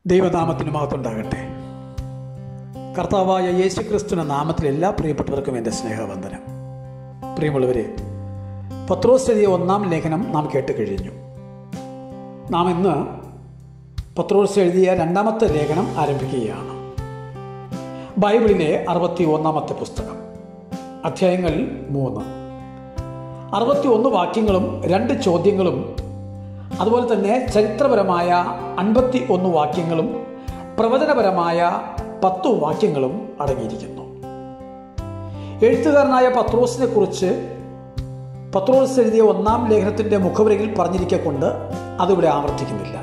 ദൈവനാമത്തിന് മഹത്തുണ്ടാകട്ടെ കർത്താവായ യേശു ക്രിസ്തുവിൻ്റെ നാമത്തിൽ എല്ലാ പ്രിയപ്പെട്ടവർക്കും എൻ്റെ സ്നേഹവന്ദനം പ്രിയമുള്ളവരെ പത്രോസ് എഴുതിയ ഒന്നാം ലേഖനം നാം കേട്ട് കഴിഞ്ഞു നാം ഇന്ന് പത്രോസ് എഴുതിയ രണ്ടാമത്തെ ലേഖനം ആരംഭിക്കുകയാണ് ബൈബിളിലെ അറുപത്തി ഒന്നാമത്തെ പുസ്തകം അധ്യായങ്ങൾ മൂന്ന് അറുപത്തി ഒന്ന് വാക്യങ്ങളും രണ്ട് ചോദ്യങ്ങളും അതുപോലെ തന്നെ ചരിത്രപരമായ അൻപത്തി ഒന്ന് വാക്യങ്ങളും പ്രവചനപരമായ പത്തു വാക്യങ്ങളും അടങ്ങിയിരിക്കുന്നു എഴുത്തുകാരനായ പത്രോസിനെ കുറിച്ച് പത്രോസ് എഴുതിയ ഒന്നാം ലേഖനത്തിന്റെ മുഖവരയിൽ പറഞ്ഞിരിക്കൊണ്ട് അതിവിടെ ആവർത്തിക്കുന്നില്ല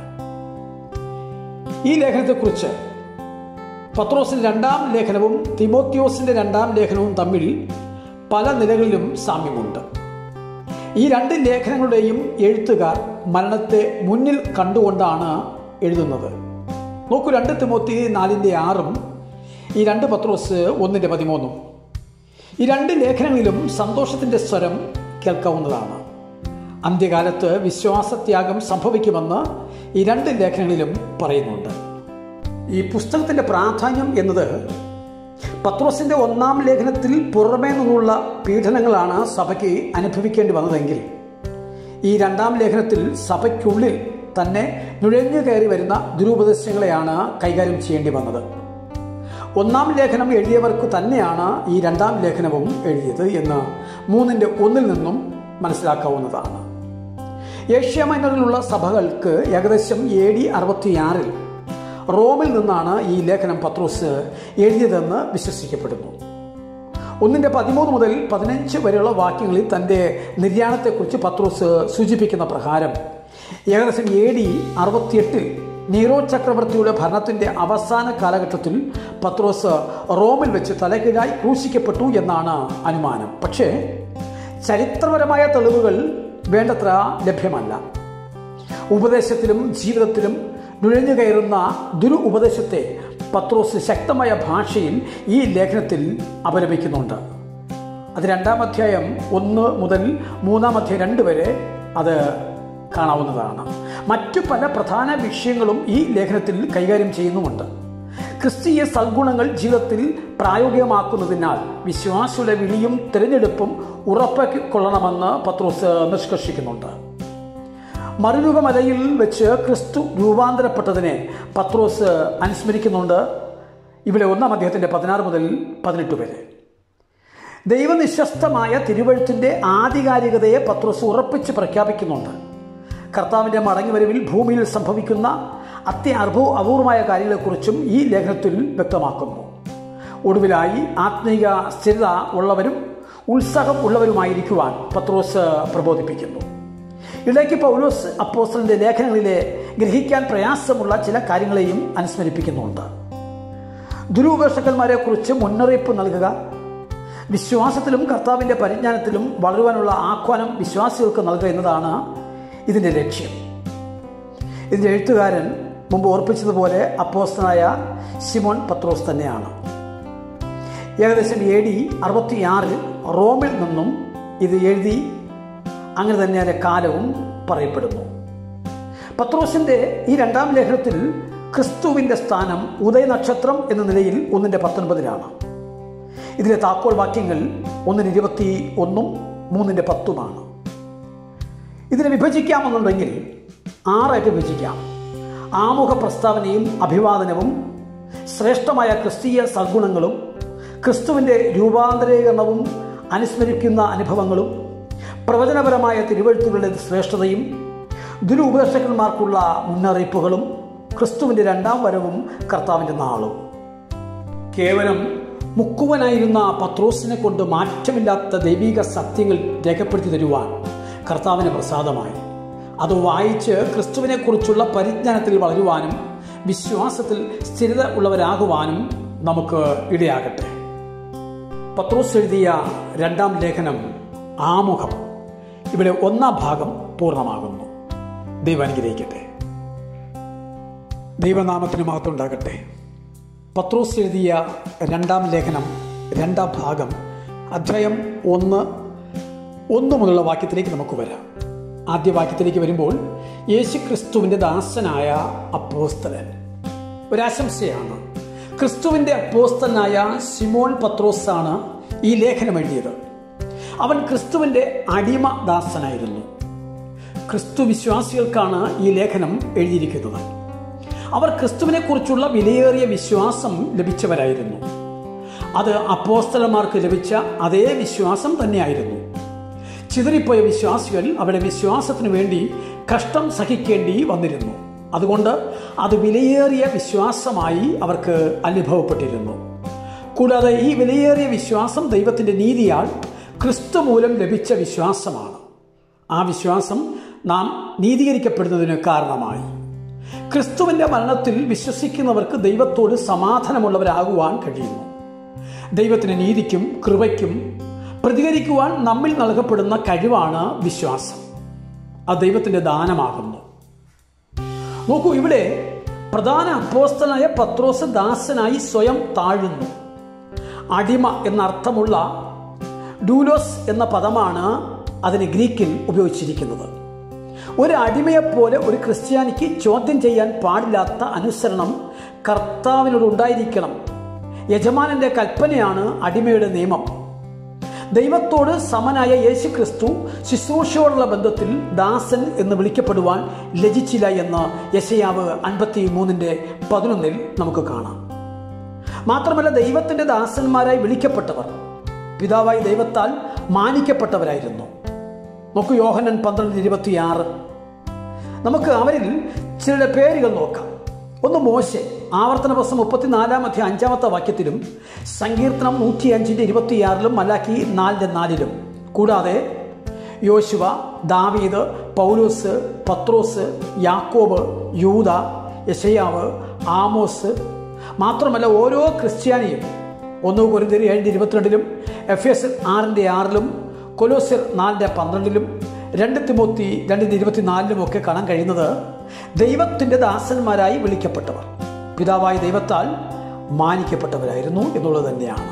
ഈ ലേഖനത്തെക്കുറിച്ച് പത്രോസിന്റെ രണ്ടാം ലേഖനവും തിമോത്യോസിന്റെ രണ്ടാം ലേഖനവും തമ്മിൽ പല നിലകളിലും സാമ്യമുണ്ട് ഈ രണ്ട് ലേഖനങ്ങളുടെയും എഴുത്തുകാർ മരണത്തെ മുന്നിൽ കണ്ടുകൊണ്ടാണ് എഴുതുന്നത് നോക്കൂ രണ്ട് തിമോത്തി നാലിൻ്റെ ആറും ഈ രണ്ട് പത്രോസ് ഒന്നിൻ്റെ പതിമൂന്നും ഈ രണ്ട് ലേഖനങ്ങളിലും സന്തോഷത്തിൻ്റെ സ്വരം കേൾക്കാവുന്നതാണ് അന്ത്യകാലത്ത് വിശ്വാസത്യാഗം സംഭവിക്കുമെന്ന് ഈ രണ്ട് ലേഖനങ്ങളിലും പറയുന്നുണ്ട് ഈ പുസ്തകത്തിൻ്റെ പ്രാധാന്യം എന്നത് പത്രോസിന്റെ ഒന്നാം ലേഖനത്തിൽ പുറമേ നിന്നുള്ള പീഡനങ്ങളാണ് സഭയ്ക്ക് അനുഭവിക്കേണ്ടി വന്നതെങ്കിൽ ഈ രണ്ടാം ലേഖനത്തിൽ സഭയ്ക്കുള്ളിൽ തന്നെ നുഴഞ്ഞു കയറി വരുന്ന ദുരുപദേശങ്ങളെയാണ് കൈകാര്യം ചെയ്യേണ്ടി വന്നത് ഒന്നാം ലേഖനം എഴുതിയവർക്ക് തന്നെയാണ് ഈ രണ്ടാം ലേഖനവും എഴുതിയത് എന്ന് മൂന്നിൻ്റെ ഒന്നിൽ നിന്നും മനസ്സിലാക്കാവുന്നതാണ് ഏഷ്യ മൈനറിലുള്ള സഭകൾക്ക് ഏകദേശം എ ഡി അറുപത്തിയാറിൽ റോമിൽ നിന്നാണ് ഈ ലേഖനം പത്രോസ് എഴുതിയതെന്ന് വിശ്വസിക്കപ്പെടുന്നു ഒന്നിൻ്റെ പതിമൂന്ന് മുതൽ പതിനഞ്ച് വരെയുള്ള വാക്യങ്ങളിൽ തൻ്റെ നിര്യാണത്തെക്കുറിച്ച് പത്രോസ് സൂചിപ്പിക്കുന്ന പ്രകാരം ഏകദേശം എ ഡി അറുപത്തിയെട്ടിൽ നീറോ ചക്രവർത്തിയുടെ ഭരണത്തിൻ്റെ അവസാന കാലഘട്ടത്തിൽ പത്രോസ് റോമിൽ വെച്ച് തലകീഴായി ക്രൂശിക്കപ്പെട്ടു എന്നാണ് അനുമാനം പക്ഷേ ചരിത്രപരമായ തെളിവുകൾ വേണ്ടത്ര ലഭ്യമല്ല ഉപദേശത്തിലും ജീവിതത്തിലും നുഴഞ്ഞു കയറുന്ന ദുരു ഉപദേശത്തെ പത്രോസ് ശക്തമായ ഭാഷയിൽ ഈ ലേഖനത്തിൽ അപലപിക്കുന്നുണ്ട് അത് രണ്ടാം അധ്യായം ഒന്ന് മുതൽ മൂന്നാം അധ്യായം രണ്ട് വരെ അത് കാണാവുന്നതാണ് മറ്റു പല പ്രധാന വിഷയങ്ങളും ഈ ലേഖനത്തിൽ കൈകാര്യം ചെയ്യുന്നുമുണ്ട് ക്രിസ്തീയ സൽഗുണങ്ങൾ ജീവിതത്തിൽ പ്രായോഗികമാക്കുന്നതിനാൽ വിശ്വാസിയുടെ വിളിയും തിരഞ്ഞെടുപ്പും ഉറപ്പാക്കിക്കൊള്ളണമെന്ന് പത്രോസ് നിഷ്കർഷിക്കുന്നുണ്ട് മറുരൂപമലയിൽ വെച്ച് ക്രിസ്തു രൂപാന്തരപ്പെട്ടതിനെ പത്രോസ് അനുസ്മരിക്കുന്നുണ്ട് ഇവിടെ ഒന്നാം അദ്ദേഹത്തിൻ്റെ പതിനാറ് മുതൽ പതിനെട്ട് വരെ ദൈവനിശ്വസ്തമായ തിരുവഴുത്തിൻ്റെ ആധികാരികതയെ പത്രോസ് ഉറപ്പിച്ച് പ്രഖ്യാപിക്കുന്നുണ്ട് കർത്താവിൻ്റെ മടങ്ങിവരവിൽ ഭൂമിയിൽ സംഭവിക്കുന്ന അത്യർഭൂ അപൂർവമായ കാര്യങ്ങളെക്കുറിച്ചും ഈ ലേഖനത്തിൽ വ്യക്തമാക്കുന്നു ഒടുവിലായി ആത്മീക സ്ഥിരത ഉള്ളവരും ഉത്സാഹം ഉള്ളവരുമായിരിക്കുവാൻ പത്രോസ് പ്രബോധിപ്പിക്കുന്നു ഇടയ്ക്ക് പൗലോസ് അപ്പോസ്റ്റലിന്റെ ലേഖനങ്ങളിലെ ഗ്രഹിക്കാൻ പ്രയാസമുള്ള ചില കാര്യങ്ങളെയും അനുസ്മരിപ്പിക്കുന്നുണ്ട് ദുരുപേക്ഷകന്മാരെ കുറിച്ച് മുന്നറിയിപ്പ് നൽകുക വിശ്വാസത്തിലും കർത്താവിൻ്റെ പരിജ്ഞാനത്തിലും വളരുവാനുള്ള ആഹ്വാനം വിശ്വാസികൾക്ക് നൽകുക എന്നതാണ് ഇതിൻ്റെ ലക്ഷ്യം ഇതിൻ്റെ എഴുത്തുകാരൻ മുമ്പ് ഓർപ്പിച്ചതുപോലെ അപ്പോസ്റ്റനായ സിമോൻ പത്രോസ് തന്നെയാണ് ഏകദേശം എ ഡി അറുപത്തിയാറിൽ റോമിൽ നിന്നും ഇത് എഴുതി അങ്ങനെ തന്നെ അതിൻ്റെ കാലവും പറയപ്പെടുന്നു പത്രോസിൻ്റെ ഈ രണ്ടാം ലേഖനത്തിൽ ക്രിസ്തുവിൻ്റെ സ്ഥാനം ഉദയനക്ഷത്രം എന്ന നിലയിൽ ഒന്നിൻ്റെ പത്തൊൻപതിലാണ് ഇതിലെ താക്കോൽ വാക്യങ്ങൾ ഒന്നിന് ഇരുപത്തി ഒന്നും മൂന്നിൻ്റെ പത്തുമാണ് ഇതിനെ വിഭജിക്കാമെന്നുണ്ടെങ്കിൽ ആറായിട്ട് വിഭജിക്കാം ആമുഖ പ്രസ്താവനയും അഭിവാദനവും ശ്രേഷ്ഠമായ ക്രിസ്തീയ സദ്ഗുണങ്ങളും ക്രിസ്തുവിൻ്റെ രൂപാന്തരീകരണവും അനുസ്മരിക്കുന്ന അനുഭവങ്ങളും പ്രവചനപരമായ തിരുവഴുത്തുകളുടെ ശ്രേഷ്ഠതയും ദുരുപദേശകന്മാർക്കുള്ള മുന്നറിയിപ്പുകളും ക്രിസ്തുവിൻ്റെ രണ്ടാം വരവും കർത്താവിൻ്റെ നാളും കേവലം മുക്കുവനായിരുന്ന പത്രോസിനെ കൊണ്ട് മാറ്റമില്ലാത്ത ദൈവിക സത്യങ്ങൾ രേഖപ്പെടുത്തി തരുവാൻ കർത്താവിന് പ്രസാദമായി അത് വായിച്ച് ക്രിസ്തുവിനെക്കുറിച്ചുള്ള പരിജ്ഞാനത്തിൽ വളരുവാനും വിശ്വാസത്തിൽ സ്ഥിരത ഉള്ളവരാകുവാനും നമുക്ക് ഇടയാകട്ടെ പത്രോസ് എഴുതിയ രണ്ടാം ലേഖനം ആമുഖം ഇവിടെ ഒന്നാം ഭാഗം പൂർണ്ണമാകുന്നു ദൈവം അനുഗ്രഹിക്കട്ടെ ദൈവനാമത്തിന് മഹത്തുണ്ടാകട്ടെ പത്രോസ് എഴുതിയ രണ്ടാം ലേഖനം രണ്ടാം ഭാഗം അധ്യായം ഒന്ന് ഒന്ന് മുതലുള്ള വാക്യത്തിലേക്ക് നമുക്ക് വരാം ആദ്യ വാക്യത്തിലേക്ക് വരുമ്പോൾ യേശു ക്രിസ്തുവിൻ്റെ ദാസനായ അപ്പോസ്തലൻ ഒരാശംസയാണ് ക്രിസ്തുവിൻ്റെ അപ്പോസ്തനായ സിമോൺ പത്രോസാണ് ഈ ലേഖനം എഴുതിയത് അവൻ ക്രിസ്തുവിൻ്റെ അടിമദാസനായിരുന്നു ക്രിസ്തു വിശ്വാസികൾക്കാണ് ഈ ലേഖനം എഴുതിയിരിക്കുന്നത് അവർ ക്രിസ്തുവിനെക്കുറിച്ചുള്ള വിലയേറിയ വിശ്വാസം ലഭിച്ചവരായിരുന്നു അത് അപ്പോസ്തലന്മാർക്ക് ലഭിച്ച അതേ വിശ്വാസം തന്നെയായിരുന്നു ചിതറിപ്പോയ വിശ്വാസികൾ അവരുടെ വിശ്വാസത്തിനു വേണ്ടി കഷ്ടം സഹിക്കേണ്ടി വന്നിരുന്നു അതുകൊണ്ട് അത് വിലയേറിയ വിശ്വാസമായി അവർക്ക് അനുഭവപ്പെട്ടിരുന്നു കൂടാതെ ഈ വിലയേറിയ വിശ്വാസം ദൈവത്തിൻ്റെ നീതിയാൽ ക്രിസ്തു മൂലം ലഭിച്ച വിശ്വാസമാണ് ആ വിശ്വാസം നാം നീതീകരിക്കപ്പെടുന്നതിന് കാരണമായി ക്രിസ്തുവിൻ്റെ മരണത്തിൽ വിശ്വസിക്കുന്നവർക്ക് ദൈവത്തോട് സമാധാനമുള്ളവരാകുവാൻ കഴിയുന്നു ദൈവത്തിന് നീതിക്കും കൃപയ്ക്കും പ്രതികരിക്കുവാൻ നമ്മിൽ നൽകപ്പെടുന്ന കഴിവാണ് വിശ്വാസം അത് ദൈവത്തിൻ്റെ ദാനമാകുന്നു നോക്കൂ ഇവിടെ പ്രധാന അപ്പോസ്തനായ പത്രോസ് ദാസനായി സ്വയം താഴുന്നു അടിമ എന്നർത്ഥമുള്ള ഡൂലോസ് എന്ന പദമാണ് അതിന് ഗ്രീക്കിൽ ഉപയോഗിച്ചിരിക്കുന്നത് ഒരു അടിമയെപ്പോലെ ഒരു ക്രിസ്ത്യാനിക്ക് ചോദ്യം ചെയ്യാൻ പാടില്ലാത്ത അനുസരണം കർത്താവിനോട് ഉണ്ടായിരിക്കണം യജമാനന്റെ കൽപ്പനയാണ് അടിമയുടെ നിയമം ദൈവത്തോട് സമനായ യേശു ക്രിസ്തു ശുശ്രൂഷയോടുള്ള ബന്ധത്തിൽ ദാസൻ എന്ന് വിളിക്കപ്പെടുവാൻ ലജിച്ചില്ല എന്ന് യശയാവ് അൻപത്തി മൂന്നിൻ്റെ പതിനൊന്നിൽ നമുക്ക് കാണാം മാത്രമല്ല ദൈവത്തിൻ്റെ ദാസന്മാരായി വിളിക്കപ്പെട്ടവർ പിതാവായി ദൈവത്താൽ മാനിക്കപ്പെട്ടവരായിരുന്നു നോക്കൂ യോഹനൻ പന്ത്രണ്ട് ഇരുപത്തിയാറ് നമുക്ക് അവരിൽ ചിലരുടെ പേരുകൾ നോക്കാം ഒന്ന് മോശെ ആവർത്തന പ്രസം മുപ്പത്തിനാലാം അധ്യായം അഞ്ചാമത്തെ വാക്യത്തിലും സങ്കീർത്തനം നൂറ്റി അഞ്ചിൻ്റെ ഇരുപത്തിയാറിലും മലാക്കി നാലിൻ്റെ നാലിലും കൂടാതെ യോശുവ ദാവീദ് പൗലോസ് പത്രോസ് യാക്കോബ് യൂത യശയാവ് ആമോസ് മാത്രമല്ല ഓരോ ക്രിസ്ത്യാനിയും ഒന്ന് കൊരിന്തിരി ഏഴിൻ്റെ ഇരുപത്തിരണ്ടിലും എഫ് എസ് ആറിൻ്റെ ആറിലും കൊലോസിർ നാലിൻ്റെ പന്ത്രണ്ടിലും രണ്ട് തിമോത്തി രണ്ടിൻ്റെ ഇരുപത്തിനാലിലും ഒക്കെ കാണാൻ കഴിയുന്നത് ദൈവത്തിൻ്റെ ദാസന്മാരായി വിളിക്കപ്പെട്ടവർ പിതാവായ ദൈവത്താൽ മാനിക്കപ്പെട്ടവരായിരുന്നു എന്നുള്ളത് തന്നെയാണ്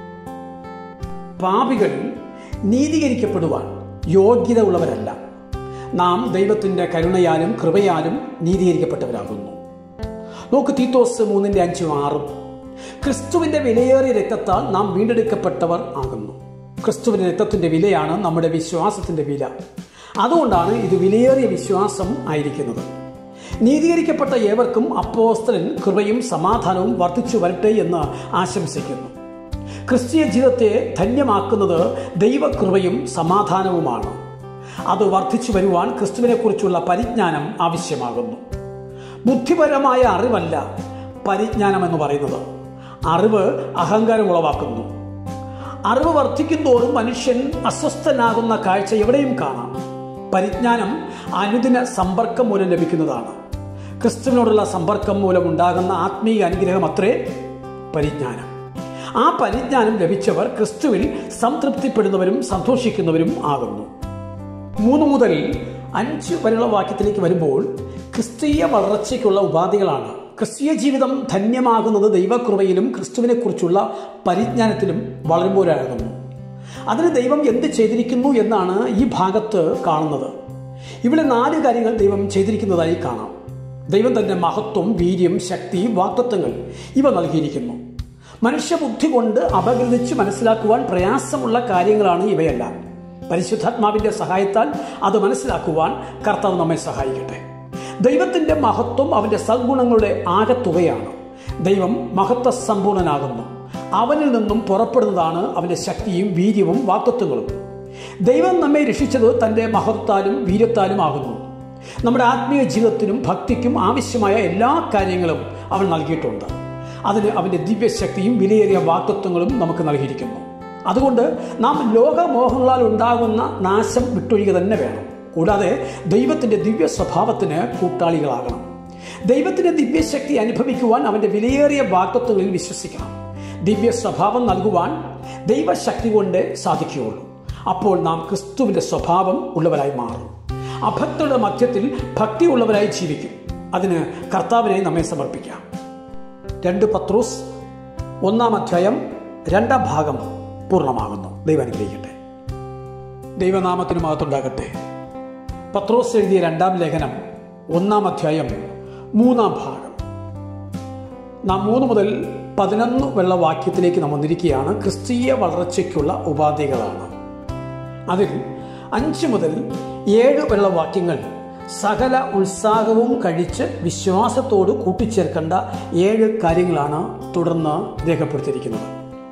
പാപികൾ നീതീകരിക്കപ്പെടുവാൻ യോഗ്യത ഉള്ളവരല്ല നാം ദൈവത്തിൻ്റെ കരുണയാലും കൃപയാലും നീതീകരിക്കപ്പെട്ടവരാകുന്നു നോക്ക് തീത്തോസ് മൂന്നിൻ്റെ അഞ്ചും ആറും ക്രിസ്തുവിൻ്റെ വിലയേറിയ രക്തത്താൽ നാം വീണ്ടെടുക്കപ്പെട്ടവർ ആകുന്നു ക്രിസ്തുവിൻ്റെ രക്തത്തിൻ്റെ വിലയാണ് നമ്മുടെ വിശ്വാസത്തിൻ്റെ വില അതുകൊണ്ടാണ് ഇത് വിലയേറിയ വിശ്വാസം ആയിരിക്കുന്നത് നീതീകരിക്കപ്പെട്ട ഏവർക്കും അപ്പോസ്തലൻ കൃപയും സമാധാനവും വർദ്ധിച്ചു വരട്ടെ എന്ന് ആശംസിക്കുന്നു ക്രിസ്തീയ ജീവിതത്തെ ധന്യമാക്കുന്നത് ദൈവകൃപയും സമാധാനവുമാണ് അത് വർദ്ധിച്ചു വരുവാൻ ക്രിസ്തുവിനെക്കുറിച്ചുള്ള പരിജ്ഞാനം ആവശ്യമാകുന്നു ബുദ്ധിപരമായ അറിവല്ല പരിജ്ഞാനം എന്ന് പറയുന്നത് അറിവ് അഹങ്കാരം ഉളവാക്കുന്നു അറിവ് വർദ്ധിക്കുന്തോറും മനുഷ്യൻ അസ്വസ്ഥനാകുന്ന കാഴ്ച എവിടെയും കാണാം പരിജ്ഞാനം അനുദിന സമ്പർക്കം മൂലം ലഭിക്കുന്നതാണ് ക്രിസ്തുവിനോടുള്ള സമ്പർക്കം മൂലം ഉണ്ടാകുന്ന ആത്മീയ അനുഗ്രഹം അത്രേ പരിജ്ഞാനം ആ പരിജ്ഞാനം ലഭിച്ചവർ ക്രിസ്തുവിൽ സംതൃപ്തിപ്പെടുന്നവരും സന്തോഷിക്കുന്നവരും ആകുന്നു മൂന്ന് മുതൽ അഞ്ച് വരെയുള്ള വാക്യത്തിലേക്ക് വരുമ്പോൾ ക്രിസ്തീയ വളർച്ചയ്ക്കുള്ള ഉപാധികളാണ് ക്രിസ്തീയ ജീവിതം ധന്യമാകുന്നത് ദൈവകൃപയിലും ക്രിസ്തുവിനെക്കുറിച്ചുള്ള പരിജ്ഞാനത്തിലും വളരുമ്പോഴാകുന്നു അതിന് ദൈവം എന്ത് ചെയ്തിരിക്കുന്നു എന്നാണ് ഈ ഭാഗത്ത് കാണുന്നത് ഇവിടെ നാല് കാര്യങ്ങൾ ദൈവം ചെയ്തിരിക്കുന്നതായി കാണാം ദൈവം തന്റെ മഹത്വം വീര്യം ശക്തി വാക്തത്വങ്ങൾ ഇവ നൽകിയിരിക്കുന്നു മനുഷ്യബുദ്ധി കൊണ്ട് അപഗ്രഥിച്ച് മനസ്സിലാക്കുവാൻ പ്രയാസമുള്ള കാര്യങ്ങളാണ് ഇവയെല്ലാം പരിശുദ്ധാത്മാവിന്റെ സഹായത്താൽ അത് മനസ്സിലാക്കുവാൻ കർത്താവ് നമ്മെ സഹായിക്കട്ടെ ദൈവത്തിന്റെ മഹത്വം അവന്റെ സദ്ഗുണങ്ങളുടെ ആകത്തുകയാണ് ദൈവം മഹത്വ സമ്പൂർണനാകുന്നു അവനിൽ നിന്നും പുറപ്പെടുന്നതാണ് അവന്റെ ശക്തിയും വീര്യവും വാക്തത്വങ്ങളും ദൈവം നമ്മെ രക്ഷിച്ചത് തന്റെ മഹത്വത്താലും വീര്യത്താലും ആകുന്നു നമ്മുടെ ആത്മീയ ജീവിതത്തിനും ഭക്തിക്കും ആവശ്യമായ എല്ലാ കാര്യങ്ങളും അവൻ നൽകിയിട്ടുണ്ട് അതിന് അവന്റെ ദിവ്യശക്തിയും വിലയേറിയ വാക്തത്വങ്ങളും നമുക്ക് നൽകിയിരിക്കുന്നു അതുകൊണ്ട് നാം ലോകമോഹങ്ങളാൽ ഉണ്ടാകുന്ന നാശം വിട്ടൊഴിക തന്നെ വേണം കൂടാതെ ദൈവത്തിന്റെ ദിവ്യ സ്വഭാവത്തിന് കൂട്ടാളികളാകണം ദൈവത്തിന്റെ ദിവ്യശക്തി അനുഭവിക്കുവാൻ അവന്റെ വിലയേറിയ വാക്തത്വങ്ങളിൽ വിശ്വസിക്കണം ദിവ്യ സ്വഭാവം നൽകുവാൻ ദൈവശക്തി കൊണ്ട് സാധിക്കുകയുള്ളൂ അപ്പോൾ നാം ക്രിസ്തുവിന്റെ സ്വഭാവം ഉള്ളവരായി മാറും അഭക്തരുടെ മധ്യത്തിൽ ഭക്തിയുള്ളവരായി ജീവിക്കും അതിന് കർത്താവിനെ നമ്മെ സമർപ്പിക്കാം രണ്ട് പത്രോസ് ഒന്നാം അധ്യായം രണ്ടാം ഭാഗം പൂർണ്ണമാകുന്നു ദൈവം അനുഗ്രഹിക്കട്ടെ ദൈവനാമത്തിന് മഹത്തുണ്ടാകട്ടെ പത്രോസ് എഴുതിയ രണ്ടാം ലേഖനം ഒന്നാം അധ്യായം മൂന്നാം ഭാഗം നാം മൂന്ന് മുതൽ പതിനൊന്ന് വെള്ള വാക്യത്തിലേക്ക് നാം വന്നിരിക്കുകയാണ് ക്രിസ്തീയ വളർച്ചയ്ക്കുള്ള ഉപാധികളാണ് അതിൽ അഞ്ച് മുതൽ ഏഴ് വെള്ള വാക്യങ്ങൾ സകല ഉത്സാഹവും കഴിച്ച് വിശ്വാസത്തോട് കൂട്ടിച്ചേർക്കേണ്ട ഏഴ് കാര്യങ്ങളാണ് തുടർന്ന് രേഖപ്പെടുത്തിയിരിക്കുന്നത്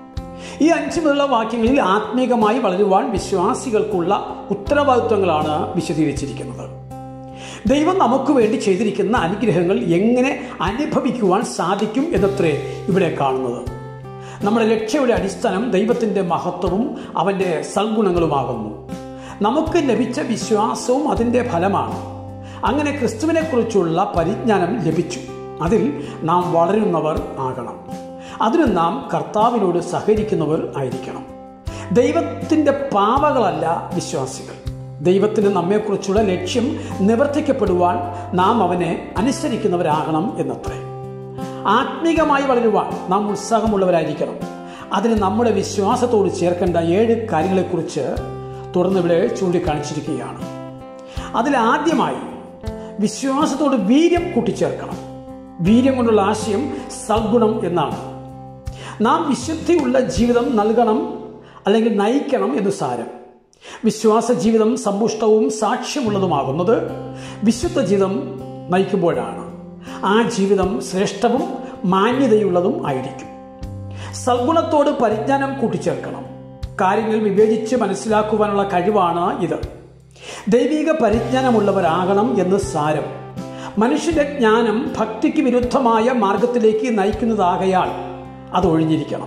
ഈ അഞ്ച് മുതലുള്ള വാക്യങ്ങളിൽ ആത്മീകമായി വളരുവാൻ വിശ്വാസികൾക്കുള്ള ഉത്തരവാദിത്വങ്ങളാണ് വിശദീകരിച്ചിരിക്കുന്നത് ദൈവം നമുക്ക് വേണ്ടി ചെയ്തിരിക്കുന്ന അനുഗ്രഹങ്ങൾ എങ്ങനെ അനുഭവിക്കുവാൻ സാധിക്കും എന്നത്രേ ഇവിടെ കാണുന്നത് നമ്മുടെ രക്ഷയുടെ അടിസ്ഥാനം ദൈവത്തിൻ്റെ മഹത്വവും അവൻ്റെ സൽഗുണങ്ങളുമാകുന്നു നമുക്ക് ലഭിച്ച വിശ്വാസവും അതിൻ്റെ ഫലമാണ് അങ്ങനെ ക്രിസ്തുവിനെക്കുറിച്ചുള്ള പരിജ്ഞാനം ലഭിച്ചു അതിൽ നാം വളരുന്നവർ ആകണം അതിന് നാം കർത്താവിനോട് സഹകരിക്കുന്നവർ ആയിരിക്കണം ദൈവത്തിൻ്റെ പാവകളല്ല വിശ്വാസികൾ ദൈവത്തിന് നമ്മെക്കുറിച്ചുള്ള ലക്ഷ്യം നിവർത്തിക്കപ്പെടുവാൻ നാം അവനെ അനുസരിക്കുന്നവരാകണം എന്നത്രേ ആത്മീകമായി വളരുവാൻ നാം ഉത്സാഹമുള്ളവരായിരിക്കണം അതിന് നമ്മുടെ വിശ്വാസത്തോട് ചേർക്കേണ്ട ഏഴ് കാര്യങ്ങളെക്കുറിച്ച് തുറന്ന് ഇവിടെ ചൂണ്ടിക്കാണിച്ചിരിക്കുകയാണ് അതിലാദ്യമായി വിശ്വാസത്തോട് വീര്യം കൂട്ടിച്ചേർക്കണം വീര്യം കൊണ്ടുള്ള ആശയം സൽഗുണം എന്നാണ് നാം വിശുദ്ധിയുള്ള ജീവിതം നൽകണം അല്ലെങ്കിൽ നയിക്കണം എന്ന് സാരം വിശ്വാസ ജീവിതം സമ്പുഷ്ടവും സാക്ഷ്യമുള്ളതുമാകുന്നത് വിശുദ്ധ ജീവിതം നയിക്കുമ്പോഴാണ് ആ ജീവിതം ശ്രേഷ്ഠവും മാന്യതയുള്ളതും ആയിരിക്കും സൽഗുണത്തോട് പരിജ്ഞാനം കൂട്ടിച്ചേർക്കണം കാര്യങ്ങൾ വിവേചിച്ച് മനസ്സിലാക്കുവാനുള്ള കഴിവാണ് ഇത് ദൈവിക പരിജ്ഞാനമുള്ളവരാകണം എന്ന് സാരം മനുഷ്യന്റെ ജ്ഞാനം ഭക്തിക്ക് വിരുദ്ധമായ മാർഗത്തിലേക്ക് നയിക്കുന്നതാകയാൽ അത് ഒഴിഞ്ഞിരിക്കണം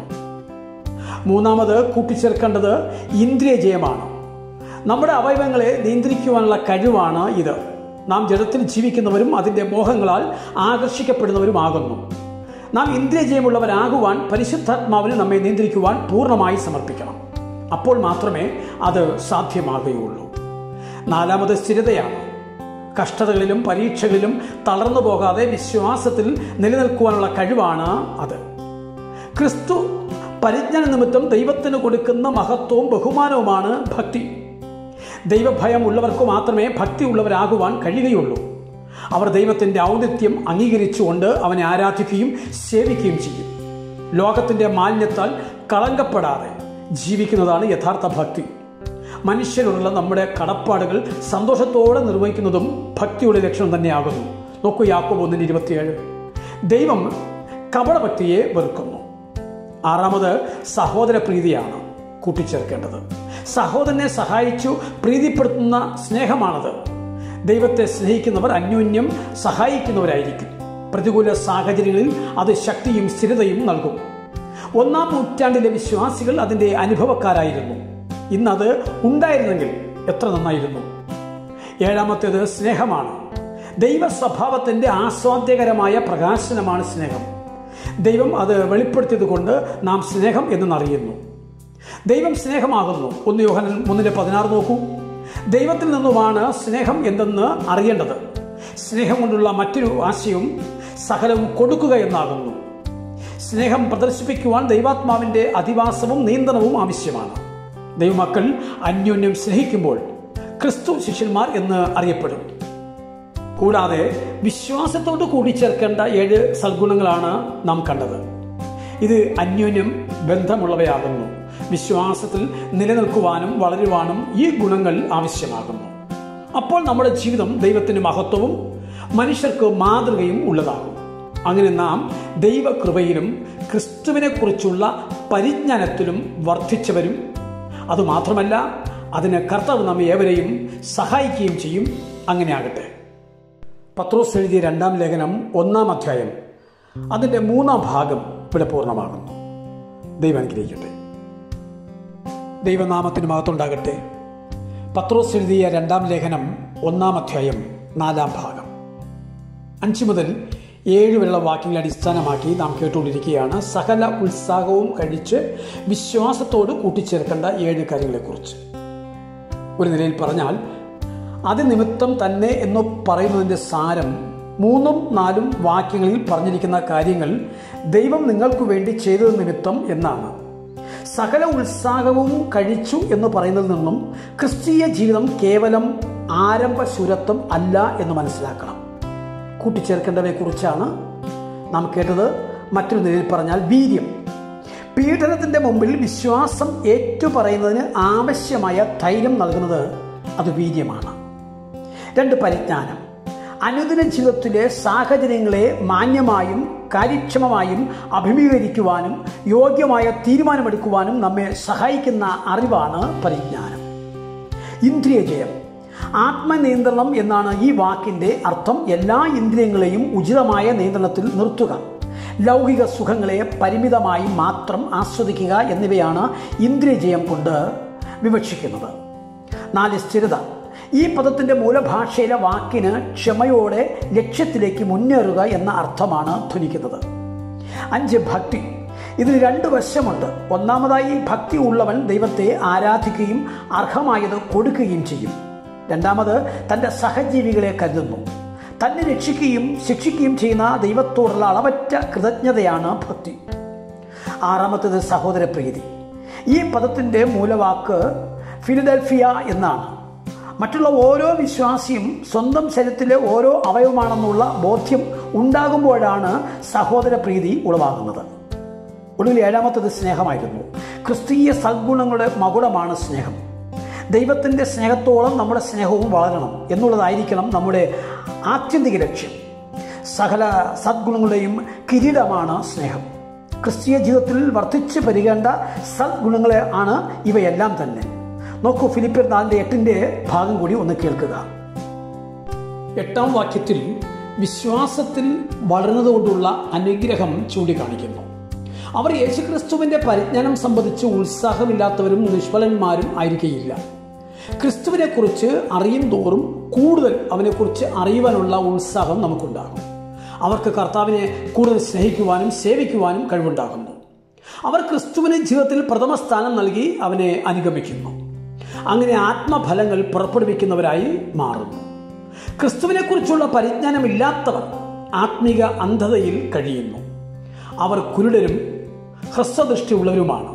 മൂന്നാമത് കൂട്ടിച്ചേർക്കേണ്ടത് ഇന്ദ്രിയ ജയമാണ് നമ്മുടെ അവയവങ്ങളെ നിയന്ത്രിക്കുവാനുള്ള കഴിവാണ് ഇത് നാം ജഡത്തിൽ ജീവിക്കുന്നവരും അതിൻ്റെ മോഹങ്ങളാൽ ആകർഷിക്കപ്പെടുന്നവരുമാകുന്നു നാം ഇന്ദ്രിയജയമുള്ളവരാകുവാൻ പരിശുദ്ധാത്മാവിന് നമ്മെ നിയന്ത്രിക്കുവാൻ പൂർണ്ണമായി സമർപ്പിക്കണം അപ്പോൾ മാത്രമേ അത് സാധ്യമാകുകയുള്ളൂ നാലാമത് സ്ഥിരതയാണ് കഷ്ടതകളിലും പരീക്ഷകളിലും തളർന്നു പോകാതെ വിശ്വാസത്തിൽ നിലനിൽക്കുവാനുള്ള കഴിവാണ് അത് ക്രിസ്തു പരിജ്ഞാന നിമിത്തം ദൈവത്തിന് കൊടുക്കുന്ന മഹത്വവും ബഹുമാനവുമാണ് ഭക്തി ദൈവഭയം ഉള്ളവർക്ക് മാത്രമേ ഭക്തി ഉള്ളവരാകുവാൻ കഴിയുകയുള്ളൂ അവർ ദൈവത്തിൻ്റെ ഔന്നിത്യം അംഗീകരിച്ചുകൊണ്ട് അവനെ ആരാധിക്കുകയും സേവിക്കുകയും ചെയ്യും ലോകത്തിൻ്റെ മാലിന്യത്താൽ കളങ്കപ്പെടാതെ ജീവിക്കുന്നതാണ് യഥാർത്ഥ ഭക്തി മനുഷ്യരോടുള്ള നമ്മുടെ കടപ്പാടുകൾ സന്തോഷത്തോടെ നിർവഹിക്കുന്നതും ഭക്തിയുടെ ലക്ഷണം തന്നെയാകുന്നു നോക്കൂ യാക്കോബ് ഒന്നിന് ഇരുപത്തിയേഴ് ദൈവം കപടഭക്തിയെ വെറുക്കുന്നു ആറാമത് സഹോദര പ്രീതിയാണ് കൂട്ടിച്ചേർക്കേണ്ടത് സഹോദരനെ സഹായിച്ചു പ്രീതിപ്പെടുത്തുന്ന സ്നേഹമാണത് ദൈവത്തെ സ്നേഹിക്കുന്നവർ അന്യോന്യം സഹായിക്കുന്നവരായിരിക്കും പ്രതികൂല സാഹചര്യങ്ങളിൽ അത് ശക്തിയും സ്ഥിരതയും നൽകും ഒന്നാം നൂറ്റാണ്ടിലെ വിശ്വാസികൾ അതിൻ്റെ അനുഭവക്കാരായിരുന്നു ഇന്നത് ഉണ്ടായിരുന്നെങ്കിൽ എത്ര നന്നായിരുന്നു ഏഴാമത്തേത് സ്നേഹമാണ് ദൈവ സ്വഭാവത്തിൻ്റെ ആസ്വാദ്യകരമായ പ്രകാശനമാണ് സ്നേഹം ദൈവം അത് വെളിപ്പെടുത്തിയത് കൊണ്ട് നാം സ്നേഹം എന്നറിയുന്നു ദൈവം സ്നേഹമാകുന്നു ഒന്ന് യോഹനൻ മൂന്നിൻ്റെ പതിനാറ് നോക്കൂ ദൈവത്തിൽ നിന്നുമാണ് സ്നേഹം എന്തെന്ന് അറിയേണ്ടത് സ്നേഹം കൊണ്ടുള്ള മറ്റൊരു ആശയവും സകലവും കൊടുക്കുക എന്നാകുന്നു സ്നേഹം പ്രദർശിപ്പിക്കുവാൻ ദൈവാത്മാവിൻ്റെ അധിവാസവും നിയന്ത്രണവും ആവശ്യമാണ് ദൈവമക്കൾ അന്യോന്യം സ്നേഹിക്കുമ്പോൾ ക്രിസ്തു ശിഷ്യന്മാർ എന്ന് അറിയപ്പെടും കൂടാതെ വിശ്വാസത്തോട് കൂടിച്ചേർക്കേണ്ട ഏഴ് സൽഗുണങ്ങളാണ് നാം കണ്ടത് ഇത് അന്യോന്യം ബന്ധമുള്ളവയാകുന്നു വിശ്വാസത്തിൽ നിലനിൽക്കുവാനും വളരുവാനും ഈ ഗുണങ്ങൾ ആവശ്യമാകുന്നു അപ്പോൾ നമ്മുടെ ജീവിതം ദൈവത്തിന് മഹത്വവും മനുഷ്യർക്ക് മാതൃകയും ഉള്ളതാകും അങ്ങനെ നാം ദൈവകൃപയിലും ക്രിസ്തുവിനെ കുറിച്ചുള്ള പരിജ്ഞാനത്തിലും വർദ്ധിച്ചവരും അതുമാത്രമല്ല അതിന് കർത്താവ് നമ്മെ ഏവരെയും സഹായിക്കുകയും ചെയ്യും അങ്ങനെ ആകട്ടെ പത്രോസ് എഴുതിയ രണ്ടാം ലേഖനം ഒന്നാം അധ്യായം അതിൻ്റെ മൂന്നാം ഭാഗം ഇവിടെ പൂർണ്ണമാകുന്നു ദൈവം അനുഗ്രഹിക്കട്ടെ ദൈവനാമത്തിന് മഹത്തുണ്ടാകട്ടെ പത്രോസ് എഴുതിയ രണ്ടാം ലേഖനം ഒന്നാം അധ്യായം നാലാം ഭാഗം അഞ്ച് മുതൽ ഏഴ് വെള്ള വാക്യങ്ങളെ അടിസ്ഥാനമാക്കി നാം കേട്ടുകൊണ്ടിരിക്കുകയാണ് സകല ഉത്സാഹവും കഴിച്ച് വിശ്വാസത്തോട് കൂട്ടിച്ചേർക്കേണ്ട ഏഴ് കാര്യങ്ങളെക്കുറിച്ച് ഒരു നിലയിൽ പറഞ്ഞാൽ അതിനിമിത്തം തന്നെ എന്ന് പറയുന്നതിൻ്റെ സാരം മൂന്നും നാലും വാക്യങ്ങളിൽ പറഞ്ഞിരിക്കുന്ന കാര്യങ്ങൾ ദൈവം നിങ്ങൾക്ക് വേണ്ടി ചെയ്തത് നിമിത്തം എന്നാണ് സകല ഉത്സാഹവും കഴിച്ചു എന്ന് പറയുന്നതിൽ നിന്നും ക്രിസ്തീയ ജീവിതം കേവലം ആരംഭശൂരത്വം അല്ല എന്ന് മനസ്സിലാക്കണം കൂട്ടിച്ചേർക്കേണ്ടവയെക്കുറിച്ചാണ് നാം കേട്ടത് മറ്റൊരു നിലയിൽ പറഞ്ഞാൽ വീര്യം പീഡനത്തിന്റെ മുമ്പിൽ വിശ്വാസം ഏറ്റുപറയുന്നതിന് ആവശ്യമായ ധൈര്യം നൽകുന്നത് അത് വീര്യമാണ് രണ്ട് പരിജ്ഞാനം അനുദിന ജീവിതത്തിലെ സാഹചര്യങ്ങളെ മാന്യമായും കാര്യക്ഷമമായും അഭിമുഖീകരിക്കുവാനും യോഗ്യമായ തീരുമാനമെടുക്കുവാനും നമ്മെ സഹായിക്കുന്ന അറിവാണ് പരിജ്ഞാനം ഇന്ദ്രിയ ജയം ആത്മനിയന്ത്രണം എന്നാണ് ഈ വാക്കിന്റെ അർത്ഥം എല്ലാ ഇന്ദ്രിയങ്ങളെയും ഉചിതമായ നിയന്ത്രണത്തിൽ നിർത്തുക ലൗകിക സുഖങ്ങളെ പരിമിതമായി മാത്രം ആസ്വദിക്കുക എന്നിവയാണ് ഇന്ദ്രിയജയം കൊണ്ട് വിവക്ഷിക്കുന്നത് നാല് സ്ഥിരത ഈ പദത്തിന്റെ മൂലഭാഷയിലെ വാക്കിന് ക്ഷമയോടെ ലക്ഷ്യത്തിലേക്ക് മുന്നേറുക എന്ന അർത്ഥമാണ് ധ്വനിക്കുന്നത് അഞ്ച് ഭക്തി ഇതിന് രണ്ട് വശമുണ്ട് ഒന്നാമതായി ഭക്തി ഉള്ളവൻ ദൈവത്തെ ആരാധിക്കുകയും അർഹമായത് കൊടുക്കുകയും ചെയ്യും രണ്ടാമത് തൻ്റെ സഹജീവികളെ കരുതുന്നു തന്നെ രക്ഷിക്കുകയും ശിക്ഷിക്കുകയും ചെയ്യുന്ന ദൈവത്തോടുള്ള അളവറ്റ കൃതജ്ഞതയാണ് ഭക്തി ആറാമത്തേത് സഹോദര പ്രീതി ഈ പദത്തിൻ്റെ മൂലവാക്ക് ഫിലഡൽഫിയ എന്നാണ് മറ്റുള്ള ഓരോ വിശ്വാസിയും സ്വന്തം ശരീരത്തിലെ ഓരോ അവയവമാണെന്നുള്ള ബോധ്യം ഉണ്ടാകുമ്പോഴാണ് സഹോദര പ്രീതി ഉളവാകുന്നത് ഒടുവിൽ ഏഴാമത്തത് സ്നേഹമായിരുന്നു ക്രിസ്തീയ സദ്ഗുണങ്ങളുടെ മകുടമാണ് സ്നേഹം ദൈവത്തിൻ്റെ സ്നേഹത്തോളം നമ്മുടെ സ്നേഹവും വളരണം എന്നുള്ളതായിരിക്കണം നമ്മുടെ ആത്യന്തിക ലക്ഷ്യം സകല സദ്ഗുണങ്ങളുടെയും കിരീടമാണ് സ്നേഹം ക്രിസ്തീയ ജീവിതത്തിൽ വർദ്ധിച്ചു വരികേണ്ട സദ്ഗുണങ്ങളെ ആണ് ഇവയെല്ലാം തന്നെ നോക്കൂ ഫിലിപ്പിയർ നാലിൻ്റെ എട്ടിൻ്റെ ഭാഗം കൂടി ഒന്ന് കേൾക്കുക എട്ടാം വാക്യത്തിൽ വിശ്വാസത്തിൽ വളർന്നതുകൊണ്ടുള്ള അനുഗ്രഹം ചൂണ്ടിക്കാണിക്കുന്നു അവർ യേശുക്രിസ്തുവിന്റെ പരിജ്ഞാനം സംബന്ധിച്ച് ഉത്സാഹമില്ലാത്തവരും നിഷ്ഫലന്മാരും ആയിരിക്കുകയില്ല ക്രിസ്തുവിനെ കുറിച്ച് അറിയും തോറും കൂടുതൽ അവനെക്കുറിച്ച് അറിയുവാനുള്ള ഉത്സാഹം നമുക്കുണ്ടാകും അവർക്ക് കർത്താവിനെ കൂടുതൽ സ്നേഹിക്കുവാനും സേവിക്കുവാനും കഴിവുണ്ടാകുന്നു അവർ ക്രിസ്തുവിന് ജീവിതത്തിൽ പ്രഥമ സ്ഥാനം നൽകി അവനെ അനുഗമിക്കുന്നു അങ്ങനെ ആത്മഫലങ്ങൾ പുറപ്പെടുവിക്കുന്നവരായി മാറുന്നു ക്രിസ്തുവിനെ കുറിച്ചുള്ള പരിജ്ഞാനമില്ലാത്തവർ ആത്മീക അന്ധതയിൽ കഴിയുന്നു അവർ കുരുടരും ഹ്രസ്വദൃഷ്ടിയുള്ളവരുമാണ്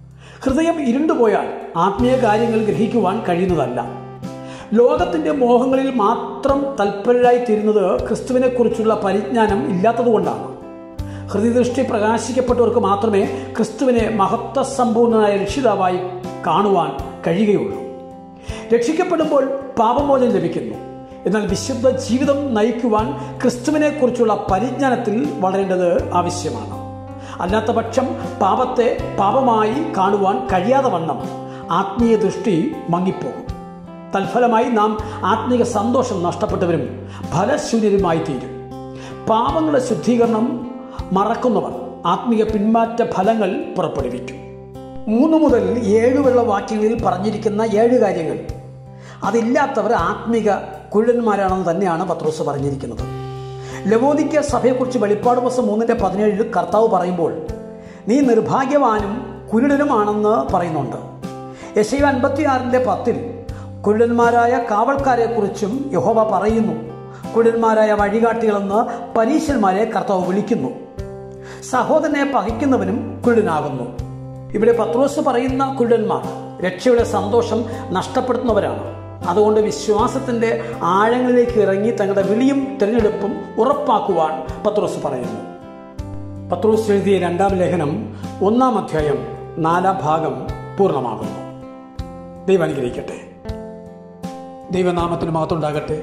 ഹൃദയം ഇരുണ്ടുപോയാൽ ആത്മീയ കാര്യങ്ങൾ ഗ്രഹിക്കുവാൻ കഴിയുന്നതല്ല ലോകത്തിന്റെ മോഹങ്ങളിൽ മാത്രം തൽപരരായി തീരുന്നത് ക്രിസ്തുവിനെ കുറിച്ചുള്ള പരിജ്ഞാനം ഇല്ലാത്തതുകൊണ്ടാണ് ഹൃദയദൃഷ്ടി പ്രകാശിക്കപ്പെട്ടവർക്ക് മാത്രമേ ക്രിസ്തുവിനെ മഹത്വ സമ്പൂർണനായ രക്ഷിതാവായി കാണുവാൻ കഴിയുകയുള്ളൂ രക്ഷിക്കപ്പെടുമ്പോൾ പാപമോചനം ലഭിക്കുന്നു എന്നാൽ വിശുദ്ധ ജീവിതം നയിക്കുവാൻ ക്രിസ്തുവിനെ കുറിച്ചുള്ള പരിജ്ഞാനത്തിൽ വളരേണ്ടത് ആവശ്യമാണ് അല്ലാത്ത പക്ഷം പാപത്തെ പാപമായി കാണുവാൻ കഴിയാതെ വണ്ണം ആത്മീയ ദൃഷ്ടി മങ്ങിപ്പോകും തൽഫലമായി നാം ആത്മീക സന്തോഷം നഷ്ടപ്പെട്ടവരും ഫലശൂന്യരുമായി തീരും പാപങ്ങളുടെ ശുദ്ധീകരണം മറക്കുന്നവർ ആത്മീയ പിന്മാറ്റ ഫലങ്ങൾ പുറപ്പെടുവിക്കും മൂന്ന് മുതൽ ഏഴ് വരെയുള്ള വാക്യങ്ങളിൽ പറഞ്ഞിരിക്കുന്ന ഏഴ് കാര്യങ്ങൾ അതില്ലാത്തവർ ആത്മീക കുഴന്മാരാണെന്ന് തന്നെയാണ് പത്രോസ് പറഞ്ഞിരിക്കുന്നത് ലവോദിക്ക സഭയെക്കുറിച്ച് വെളിപ്പാട് ദിവസം മൂന്നിൻ്റെ പതിനേഴിൽ കർത്താവ് പറയുമ്പോൾ നീ നിർഭാഗ്യവാനും കുരുടനുമാണെന്ന് പറയുന്നുണ്ട് യശൈവ അൻപത്തിയാറിൻ്റെ പത്തിൽ കുരുടന്മാരായ കാവൽക്കാരെക്കുറിച്ചും യഹോവ പറയുന്നു കുരുടന്മാരായ വഴികാട്ടികളെന്ന് പരീശന്മാരെ കർത്താവ് വിളിക്കുന്നു സഹോദരനെ പകയ്ക്കുന്നവനും കുരുടനാകുന്നു ഇവിടെ പത്രോസ് പറയുന്ന കുരുടന്മാർ രക്ഷയുടെ സന്തോഷം നഷ്ടപ്പെടുത്തുന്നവരാണ് അതുകൊണ്ട് വിശ്വാസത്തിന്റെ ആഴങ്ങളിലേക്ക് ഇറങ്ങി തങ്ങളുടെ വിളിയും തിരഞ്ഞെടുപ്പും ഉറപ്പാക്കുവാൻ പത്രോസ് പറയുന്നു പത്രോസ് എഴുതിയ രണ്ടാം ലേഖനം ഒന്നാം അധ്യായം നാലാം ഭാഗം പൂർണ്ണമാകുന്നു ദൈവം അനുഗ്രഹിക്കട്ടെ ദൈവനാമത്തിന് മഹത്തുണ്ടാകട്ടെ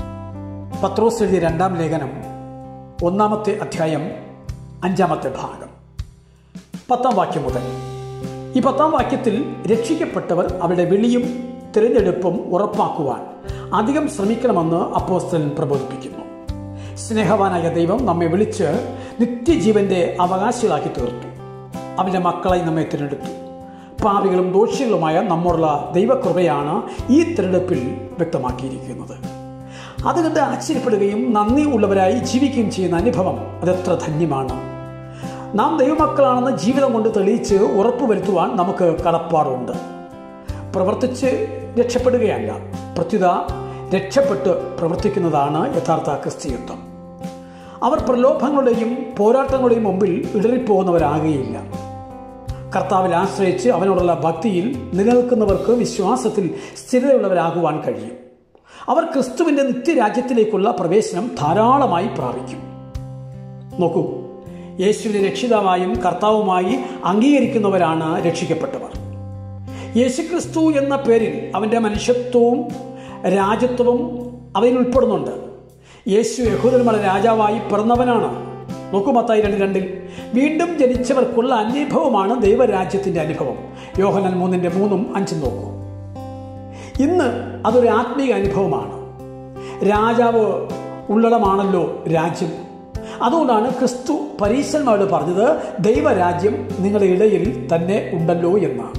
പത്രോസ് എഴുതിയ രണ്ടാം ലേഖനം ഒന്നാമത്തെ അധ്യായം അഞ്ചാമത്തെ ഭാഗം പത്താം വാക്യം മുതൽ ഈ പത്താം വാക്യത്തിൽ രക്ഷിക്കപ്പെട്ടവർ അവരുടെ വിളിയും തിരഞ്ഞെടുപ്പും ഉറപ്പാക്കുവാൻ അധികം ശ്രമിക്കണമെന്ന് അപ്പോസ്തലൻ പ്രബോധിപ്പിക്കുന്നു സ്നേഹവാനായ ദൈവം നമ്മെ വിളിച്ച് നിത്യജീവന്റെ അവകാശികളാക്കി തീർത്തു അവൻ്റെ മക്കളായി നമ്മെ തിരഞ്ഞെടുത്തു പാപികളും ദോഷികളുമായ നമ്മോടുള്ള ദൈവകൃപയാണ് ഈ തിരഞ്ഞെടുപ്പിൽ വ്യക്തമാക്കിയിരിക്കുന്നത് അതുകൊണ്ട് ആശ്ചര്യപ്പെടുകയും നന്ദി ഉള്ളവരായി ജീവിക്കുകയും ചെയ്യുന്ന അനുഭവം അതെത്ര ധന്യമാണ് നാം ദൈവമക്കളാണെന്ന് ജീവിതം കൊണ്ട് തെളിയിച്ച് ഉറപ്പുവരുത്തുവാൻ നമുക്ക് കടപ്പാടുണ്ട് പ്രവർത്തിച്ച് രക്ഷപ്പെടുകയല്ല പ്രത്യുത രക്ഷപ്പെട്ട് പ്രവർത്തിക്കുന്നതാണ് യഥാർത്ഥ ക്രിസ്തീയത്വം അവർ പ്രലോഭങ്ങളുടെയും പോരാട്ടങ്ങളുടെയും മുമ്പിൽ ഇടറിപ്പോകുന്നവരാകുകയില്ല കർത്താവിൽ ആശ്രയിച്ച് അവനോടുള്ള ഭക്തിയിൽ നിലനിൽക്കുന്നവർക്ക് വിശ്വാസത്തിൽ സ്ഥിരതയുള്ളവരാകുവാൻ കഴിയും അവർ ക്രിസ്തുവിൻ്റെ നിത്യരാജ്യത്തിലേക്കുള്ള പ്രവേശനം ധാരാളമായി പ്രാപിക്കും നോക്കൂ യേശുവിനെ രക്ഷിതാവായും കർത്താവുമായി അംഗീകരിക്കുന്നവരാണ് രക്ഷിക്കപ്പെട്ടവർ യേശുക്രിസ്തു എന്ന പേരിൽ അവൻ്റെ മനുഷ്യത്വവും രാജ്യത്വവും അവയിൽ ഉൾപ്പെടുന്നുണ്ട് യേശു യഹൂദന്മാരുടെ രാജാവായി പിറന്നവനാണ് നോക്കൂ മത്തായി രണ്ട് രണ്ടിൽ വീണ്ടും ജനിച്ചവർക്കുള്ള അനുഭവമാണ് ദൈവരാജ്യത്തിൻ്റെ അനുഭവം യോഹനൻ മൂന്നിൻ്റെ മൂന്നും അഞ്ചും നോക്കൂ ഇന്ന് അതൊരു ആത്മീയ അനുഭവമാണ് രാജാവ് ഉള്ളടമാണല്ലോ രാജ്യം അതുകൊണ്ടാണ് ക്രിസ്തു പരീശന്മാരോട് പറഞ്ഞത് ദൈവരാജ്യം നിങ്ങളുടെ ഇടയിൽ തന്നെ ഉണ്ടല്ലോ എന്ന്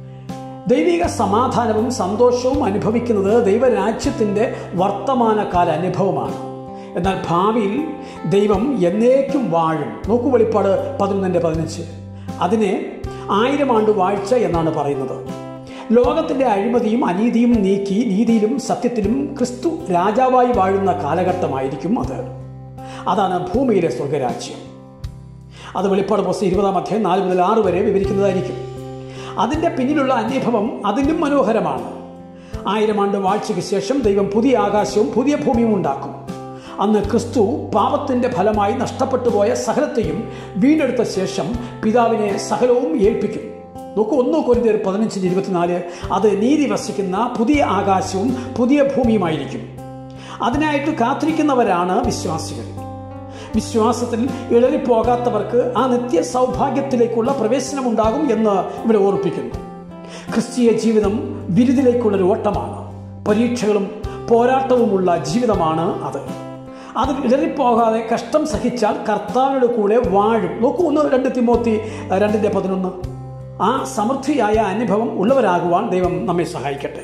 ദൈവിക സമാധാനവും സന്തോഷവും അനുഭവിക്കുന്നത് ദൈവരാജ്യത്തിൻ്റെ വർത്തമാനകാല അനുഭവമാണ് എന്നാൽ ഭാവിയിൽ ദൈവം എന്നേക്കും വാഴും നോക്കൂ വെളിപ്പാട് പതിനൊന്നിൻ്റെ പതിനഞ്ച് അതിനെ ആയിരം ആണ്ട് വാഴ്ച എന്നാണ് പറയുന്നത് ലോകത്തിൻ്റെ അഴിമതിയും അനീതിയും നീക്കി നീതിയിലും സത്യത്തിലും ക്രിസ്തു രാജാവായി വാഴുന്ന കാലഘട്ടമായിരിക്കും അത് അതാണ് ഭൂമിയിലെ സ്വർഗരാജ്യം അത് വെളിപ്പാട് പുസ്തകം ഇരുപതാം അധ്യായം നാല് മുതൽ ആറ് വരെ വിവരിക്കുന്നതായിരിക്കും അതിൻ്റെ പിന്നിലുള്ള അനുഭവം അതിലും മനോഹരമാണ് ആയിരം ആണ്ട് വാഴ്ചയ്ക്ക് ശേഷം ദൈവം പുതിയ ആകാശവും പുതിയ ഭൂമിയും ഉണ്ടാക്കും അന്ന് ക്രിസ്തു പാപത്തിൻ്റെ ഫലമായി നഷ്ടപ്പെട്ടു പോയ സകലത്തെയും വീണ്ടെടുത്ത ശേഷം പിതാവിനെ സകലവും ഏൽപ്പിക്കും നോക്കൂ ഒന്ന് കൊരിന്തിയർ പതിനഞ്ചിന് ഇരുപത്തിനാല് അത് നീതി വസിക്കുന്ന പുതിയ ആകാശവും പുതിയ ഭൂമിയുമായിരിക്കും അതിനായിട്ട് കാത്തിരിക്കുന്നവരാണ് വിശ്വാസികൾ വിശ്വാസത്തിൽ ഇളറിപ്പോകാത്തവർക്ക് ആ നിത്യ സൗഭാഗ്യത്തിലേക്കുള്ള പ്രവേശനമുണ്ടാകും എന്ന് ഇവിടെ ഓർപ്പിക്കുന്നു ക്രിസ്തീയ ജീവിതം ബിരുദിലേക്കുള്ളൊരു ഓട്ടമാണ് പരീക്ഷകളും പോരാട്ടവുമുള്ള ജീവിതമാണ് അത് അതിൽ ഇടറിപ്പോകാതെ കഷ്ടം സഹിച്ചാൽ കർത്താവിയുടെ കൂടെ വാഴും നോക്കൂ ഒന്ന് രണ്ട് തിമോത്തി രണ്ടിൻ്റെ പതിനൊന്ന് ആ സമൃദ്ധിയായ അനുഭവം ഉള്ളവരാകുവാൻ ദൈവം നമ്മെ സഹായിക്കട്ടെ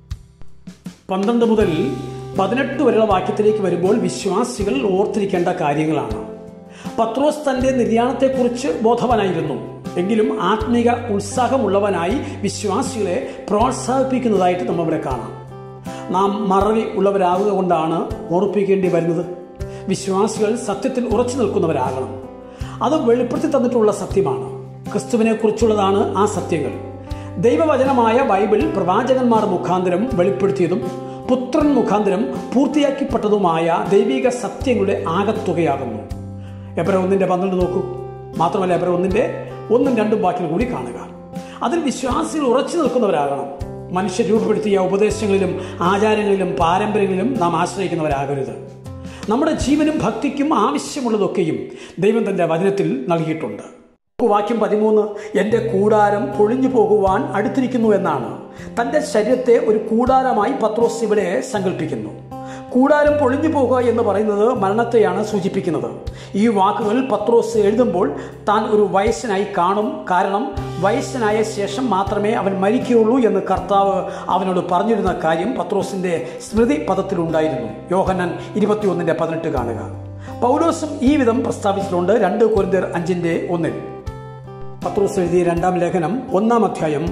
പന്ത്രണ്ട് മുതൽ പതിനെട്ട് വരെയുള്ള വാക്യത്തിലേക്ക് വരുമ്പോൾ വിശ്വാസികൾ ഓർത്തിരിക്കേണ്ട കാര്യങ്ങളാണ് പത്രോസ് തൻ്റെ നിര്യാണത്തെക്കുറിച്ച് ബോധവാനായിരുന്നു എങ്കിലും ആത്മീക ഉത്സാഹമുള്ളവനായി വിശ്വാസികളെ പ്രോത്സാഹിപ്പിക്കുന്നതായിട്ട് നമ്മളിവിടെ കാണാം നാം മറവി ഉള്ളവരാകുക കൊണ്ടാണ് ഓർപ്പിക്കേണ്ടി വരുന്നത് വിശ്വാസികൾ സത്യത്തിൽ ഉറച്ചു നിൽക്കുന്നവരാകണം അത് വെളിപ്പെടുത്തി തന്നിട്ടുള്ള സത്യമാണ് ക്രിസ്തുവിനെ കുറിച്ചുള്ളതാണ് ആ സത്യങ്ങൾ ദൈവവചനമായ ബൈബിൾ പ്രവാചകന്മാർ മുഖാന്തരം വെളിപ്പെടുത്തിയതും പുത്രൻ മുഖാന്തരം പൂർത്തിയാക്കിപ്പെട്ടതുമായ ദൈവിക സത്യങ്ങളുടെ ആകത്തുകയാകുന്നു എബ്ര ഒന്നിന്റെ പന്ത്രണ്ട് നോക്കൂ മാത്രമല്ല എബ്ര ഒന്നിന്റെ ഒന്നും രണ്ടും വാക്കിൽ കൂടി കാണുക അതിൽ വിശ്വാസികൾ ഉറച്ചു നിൽക്കുന്നവരാകണം മനുഷ്യർ രൂപപ്പെടുത്തിയ ഉപദേശങ്ങളിലും ആചാരങ്ങളിലും പാരമ്പര്യങ്ങളിലും നാം ആശ്രയിക്കുന്നവരാകരുത് നമ്മുടെ ജീവനും ഭക്തിക്കും ആവശ്യമുള്ളതൊക്കെയും ദൈവം തന്റെ വചനത്തിൽ നൽകിയിട്ടുണ്ട് വാക്യം പതിമൂന്ന് എൻ്റെ കൂടാരം പൊളിഞ്ഞു പോകുവാൻ അടുത്തിരിക്കുന്നു എന്നാണ് തൻ്റെ ശരീരത്തെ ഒരു കൂടാരമായി പത്രോസ് ഇവിടെ സങ്കല്പിക്കുന്നു കൂടാരം പൊളിഞ്ഞു പോകുക എന്ന് പറയുന്നത് മരണത്തെയാണ് സൂചിപ്പിക്കുന്നത് ഈ വാക്കുകൾ പത്രോസ് എഴുതുമ്പോൾ താൻ ഒരു വയസ്സനായി കാണും കാരണം വയസ്സനായ ശേഷം മാത്രമേ അവൻ മരിക്കുകയുള്ളൂ എന്ന് കർത്താവ് അവനോട് പറഞ്ഞിരുന്ന കാര്യം പത്രോസിന്റെ സ്മൃതി പദത്തിലുണ്ടായിരുന്നു യോഹനൻ ഇരുപത്തിയൊന്നിന്റെ പതിനെട്ട് കാണുക പൗലോസും ഈ വിധം പ്രസ്താവിച്ചിട്ടുണ്ട് രണ്ട് കുരിന്തർ അഞ്ചിന്റെ ഒന്നിൽ പത്രോസ് എഴുതിയ രണ്ടാം ലേഖനം ഒന്നാം അധ്യായം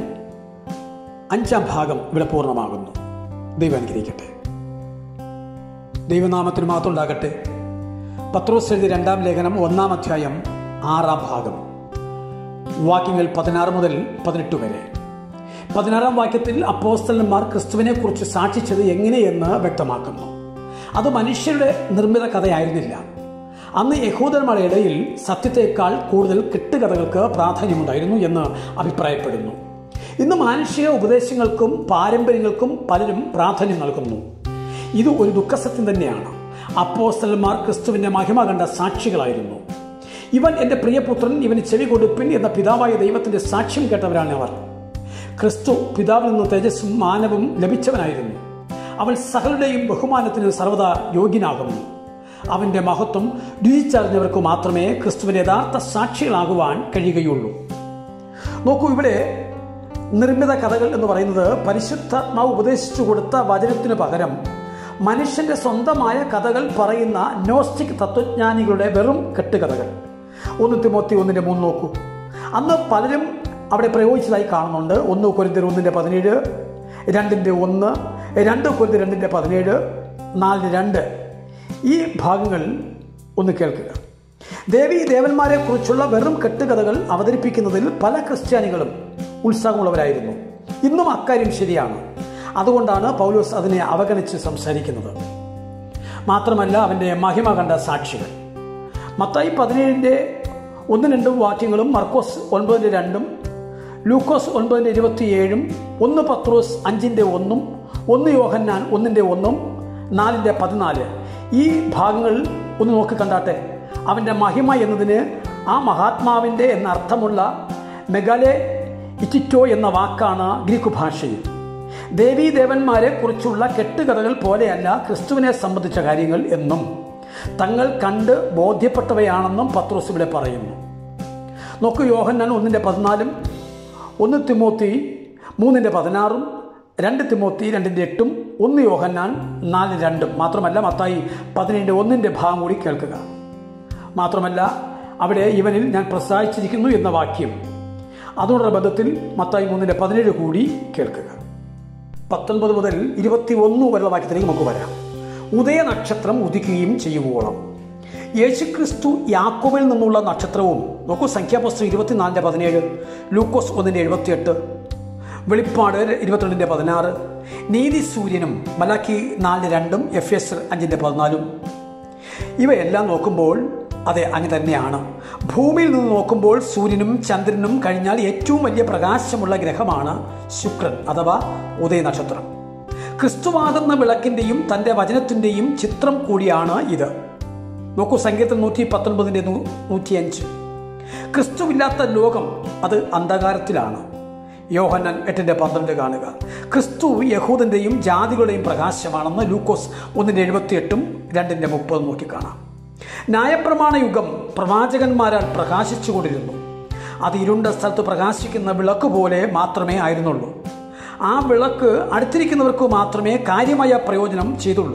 അഞ്ചാം ഭാഗം ഇവിടെ പൂർണ്ണമാകുന്നു ദൈവം അനുഗ്രഹിക്കട്ടെ ദൈവനാമത്തിന് മാത്രം ഉണ്ടാകട്ടെ പത്രോസ് എഴുതിയ രണ്ടാം ലേഖനം ഒന്നാം അധ്യായം ആറാം ഭാഗം വാക്യങ്ങൾ പതിനാറ് മുതൽ പതിനെട്ട് വരെ പതിനാറാം വാക്യത്തിൽ അപ്പോസ്തലന്മാർ ക്രിസ്തുവിനെ കുറിച്ച് സാക്ഷിച്ചത് എങ്ങനെയെന്ന് വ്യക്തമാക്കുന്നു അത് മനുഷ്യരുടെ നിർമ്മിത കഥയായിരുന്നില്ല അന്ന് യഹൂദന്മാരുടെ ഇടയിൽ സത്യത്തെക്കാൾ കൂടുതൽ കെട്ടുകഥകൾക്ക് പ്രാധാന്യമുണ്ടായിരുന്നു എന്ന് അഭിപ്രായപ്പെടുന്നു ഇന്ന് മാനുഷിക ഉപദേശങ്ങൾക്കും പാരമ്പര്യങ്ങൾക്കും പലരും പ്രാധാന്യം നൽകുന്നു ഇത് ഒരു ദുഃഖസത്യം തന്നെയാണ് അപ്പോസ്തലന്മാർ ക്രിസ്തുവിന്റെ മഹിമ കണ്ട സാക്ഷികളായിരുന്നു ഇവൻ എൻ്റെ പ്രിയപുത്രൻ ഇവന് ചെവി കൊടുപ്പിൻ എന്ന പിതാവായ ദൈവത്തിന്റെ സാക്ഷ്യം കേട്ടവരാണ് അവർ ക്രിസ്തു പിതാവിൽ നിന്ന് തേജസ്സും മാനവും ലഭിച്ചവനായിരുന്നു അവൻ സകലുടെയും ബഹുമാനത്തിന് സർവ്വതാ യോഗ്യനാകുന്നു അവന്റെ മഹത്വം രുചിച്ചറിഞ്ഞവർക്ക് മാത്രമേ ക്രിസ്തുവിന്റെ യഥാർത്ഥ സാക്ഷികളാകുവാൻ കഴിയുകയുള്ളൂ നോക്കൂ ഇവിടെ നിർമ്മിത കഥകൾ എന്ന് പറയുന്നത് പരിശുദ്ധാത്മാവ് ഉപദേശിച്ചു കൊടുത്ത വചനത്തിനു പകരം മനുഷ്യന്റെ സ്വന്തമായ കഥകൾ പറയുന്ന നോസ്റ്റിക് തത്വജ്ഞാനികളുടെ വെറും കെട്ടുകഥകൾ ഒന്ന് തിമോത്തി ഒന്നിന്റെ മൂന്ന് നോക്കൂ അന്ന് പലരും അവിടെ പ്രയോഗിച്ചതായി കാണുന്നുണ്ട് ഒന്ന് കൊരിന്തിർ ഒന്നിന്റെ പതിനേഴ് രണ്ടിന്റെ ഒന്ന് രണ്ട് കൊരിന്തിർ രണ്ടിന്റെ പതിനേഴ് നാലിന് രണ്ട് ഈ ഭാഗങ്ങൾ ഒന്ന് കേൾക്കുക ദേവി ദേവന്മാരെ കുറിച്ചുള്ള വെറും കെട്ടുകഥകൾ അവതരിപ്പിക്കുന്നതിൽ പല ക്രിസ്ത്യാനികളും ഉത്സാഹമുള്ളവരായിരുന്നു ഇന്നും അക്കാര്യം ശരിയാണ് അതുകൊണ്ടാണ് പൗലോസ് അതിനെ അവഗണിച്ച് സംസാരിക്കുന്നത് മാത്രമല്ല അവൻ്റെ മഹിമ കണ്ട സാക്ഷികൾ മത്തായി പതിനേഴിൻ്റെ ഒന്ന് രണ്ടും വാക്യങ്ങളും മർക്കോസ് ഒൻപതിൻ്റെ രണ്ടും ലൂക്കോസ് ഒൻപതിൻ്റെ ഇരുപത്തിയേഴും ഒന്ന് പത്രോസ് അഞ്ചിൻ്റെ ഒന്നും ഒന്ന് യോഹന്നാൻ ഒന്നിൻ്റെ ഒന്നും നാലിൻ്റെ പതിനാല് ഈ ഭാഗങ്ങൾ ഒന്ന് നോക്കി കണ്ടാട്ടെ അവൻ്റെ മഹിമ എന്നതിന് ആ മഹാത്മാവിൻ്റെ എന്ന അർത്ഥമുള്ള മെഗാലെ ഇറ്റിറ്റോ എന്ന വാക്കാണ് ഗ്രീക്ക് ഭാഷയിൽ ദേവീ ദേവന്മാരെ കുറിച്ചുള്ള കെട്ടുകഥകൾ പോലെയല്ല ക്രിസ്തുവിനെ സംബന്ധിച്ച കാര്യങ്ങൾ എന്നും തങ്ങൾ കണ്ട് ബോധ്യപ്പെട്ടവയാണെന്നും പത്രോസ് ഇവിടെ പറയുന്നു നോക്കൂ യോഹന്നാൻ ഒന്നിൻ്റെ പതിനാലും ഒന്ന് തിമോത്തി മൂന്നിൻ്റെ പതിനാറും രണ്ട് തിമോത്തി രണ്ടിൻ്റെ എട്ടും ഒന്ന് യോഹന്നാൻ നാല് രണ്ടും മാത്രമല്ല മത്തായി പതിനേഴ് ഒന്നിൻ്റെ ഭാഗം കൂടി കേൾക്കുക മാത്രമല്ല അവിടെ ഇവനിൽ ഞാൻ പ്രസാദിച്ചിരിക്കുന്നു എന്ന വാക്യം അതോടുള്ള ബന്ധത്തിൽ മത്തായി മൂന്നിൻ്റെ പതിനേഴ് കൂടി കേൾക്കുക പത്തൊൻപത് മുതൽ ഇരുപത്തി ഒന്ന് വരെയുള്ള വാക്യത്തിലേക്ക് നമുക്ക് വരാം ഉദയ നക്ഷത്രം ഉദിക്കുകയും ചെയ്യുവോളം യേശുക്രിസ്തു യാക്കോബിൽ നിന്നുള്ള നക്ഷത്രവും നോക്കൂ സംഖ്യാപുസ്തകം ഇരുപത്തിനാലിൻ്റെ പതിനേഴ് ലൂക്കോസ് ഒന്നിൻ്റെ എഴുപത്തിയെട്ട് വെളിപ്പാട് ഇരുപത്തിരണ്ടിൻ്റെ പതിനാറ് നീതി സൂര്യനും മലാക്കി നാലിന് രണ്ടും എഫ് എസ് അഞ്ചിൻ്റെ പതിനാലും ഇവയെല്ലാം നോക്കുമ്പോൾ അതെ അങ്ങ് തന്നെയാണ് ഭൂമിയിൽ നിന്ന് നോക്കുമ്പോൾ സൂര്യനും ചന്ദ്രനും കഴിഞ്ഞാൽ ഏറ്റവും വലിയ പ്രകാശമുള്ള ഗ്രഹമാണ് ശുക്രൻ അഥവാ ഉദയനക്ഷത്രം ക്രിസ്തുവാകുന്ന വിളക്കിൻ്റെയും തൻ്റെ വചനത്തിൻ്റെയും ചിത്രം കൂടിയാണ് ഇത് നോക്കൂ സംഗീതം നൂറ്റി പത്തൊൻപതിൻ്റെ നൂറ്റിയഞ്ച് ക്രിസ്തുവില്ലാത്ത ലോകം അത് അന്ധകാരത്തിലാണ് യോഹന്നൻ എട്ടിൻ്റെ പന്ത്രണ്ട് കാണുക ക്രിസ്തു യഹൂദൻ്റെയും ജാതികളുടെയും പ്രകാശമാണെന്ന് ലൂക്കോസ് ഒന്നിൻ്റെ എഴുപത്തിയെട്ടും രണ്ടിൻ്റെ മുപ്പത് നോക്കി കാണാം ന്യായപ്രമാണ യുഗം പ്രവാചകന്മാരാൽ പ്രകാശിച്ചുകൊണ്ടിരുന്നു അത് ഇരുണ്ട സ്ഥലത്ത് പ്രകാശിക്കുന്ന വിളക്ക് പോലെ മാത്രമേ ആയിരുന്നുള്ളൂ ആ വിളക്ക് അടുത്തിരിക്കുന്നവർക്ക് മാത്രമേ കാര്യമായ പ്രയോജനം ചെയ്തുള്ളൂ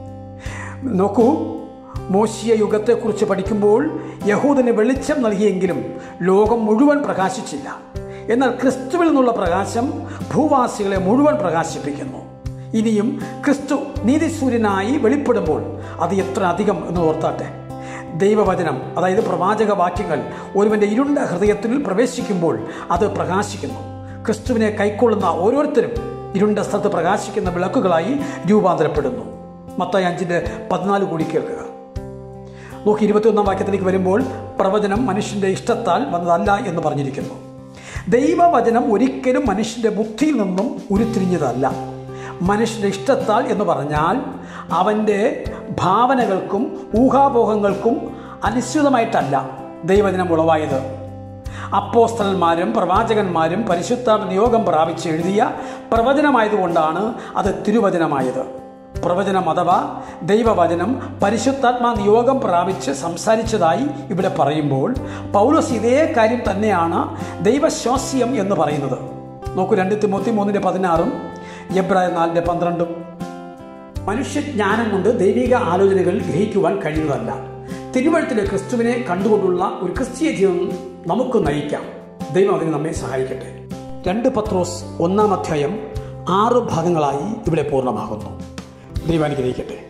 നോക്കൂ മോശിയ യുഗത്തെക്കുറിച്ച് പഠിക്കുമ്പോൾ യഹൂദന് വെളിച്ചം നൽകിയെങ്കിലും ലോകം മുഴുവൻ പ്രകാശിച്ചില്ല എന്നാൽ ക്രിസ്തുവിൽ നിന്നുള്ള പ്രകാശം ഭൂവാസികളെ മുഴുവൻ പ്രകാശിപ്പിക്കുന്നു ഇനിയും ക്രിസ്തു നീതിസൂര്യനായി വെളിപ്പെടുമ്പോൾ അത് എത്ര അധികം എന്ന് ഓർത്താട്ടെ ദൈവവചനം അതായത് പ്രവാചക വാക്യങ്ങൾ ഒരുവൻ്റെ ഇരുണ്ട ഹൃദയത്തിൽ പ്രവേശിക്കുമ്പോൾ അത് പ്രകാശിക്കുന്നു ക്രിസ്തുവിനെ കൈക്കൊള്ളുന്ന ഓരോരുത്തരും ഇരുണ്ട സ്ഥലത്ത് പ്രകാശിക്കുന്ന വിളക്കുകളായി രൂപാന്തരപ്പെടുന്നു മത്തായി അഞ്ചിൻ്റെ പതിനാല് കൂടി കേൾക്കുക നോക്കി ഇരുപത്തിയൊന്നാം വാക്യത്തിലേക്ക് വരുമ്പോൾ പ്രവചനം മനുഷ്യൻ്റെ ഇഷ്ടത്താൽ വന്നതല്ല എന്ന് പറഞ്ഞിരിക്കുന്നു ദൈവവചനം ഒരിക്കലും മനുഷ്യൻ്റെ ബുദ്ധിയിൽ നിന്നും ഉരുത്തിരിഞ്ഞതല്ല മനുഷ്യൻ്റെ ഇഷ്ടത്താൽ എന്ന് പറഞ്ഞാൽ അവൻ്റെ ഭാവനകൾക്കും ഊഹാപോഹങ്ങൾക്കും അനുസൃതമായിട്ടല്ല ദൈവവചനം ഉളവായത് അപ്പോസ്തലന്മാരും പ്രവാചകന്മാരും പരിശുദ്ധ നിയോഗം പ്രാപിച്ച് എഴുതിയ പ്രവചനമായതുകൊണ്ടാണ് അത് തിരുവചനമായത് പ്രവചനം അഥവാ ദൈവവചനം പരിശുദ്ധാത്മാ നിയോഗം പ്രാപിച്ച് സംസാരിച്ചതായി ഇവിടെ പറയുമ്പോൾ പൗലോസ് ഇതേ കാര്യം തന്നെയാണ് ദൈവശ്വാസ്യം എന്ന് പറയുന്നത് നോക്കൂ രണ്ട് തിമൂത്തി മൂന്നിൻ്റെ പതിനാറും എബ്രായ നാലിൻ്റെ പന്ത്രണ്ടും മനുഷ്യജ്ഞാനം കൊണ്ട് ദൈവിക ആലോചനകൾ ഗ്രഹിക്കുവാൻ കഴിയുന്നതല്ല തിരുവഴുത്തിലെ ക്രിസ്തുവിനെ കണ്ടുകൊണ്ടുള്ള ഒരു ക്രിസ്തീയ ജീവിതം നമുക്ക് നയിക്കാം ദൈവം അതിന് നമ്മെ സഹായിക്കട്ടെ രണ്ട് പത്രോസ് ഒന്നാം അധ്യായം ആറ് ഭാഗങ്ങളായി ഇവിടെ പൂർണ്ണമാകുന്നു ദൈവം അനുഗ്രഹിക്കട്ടെ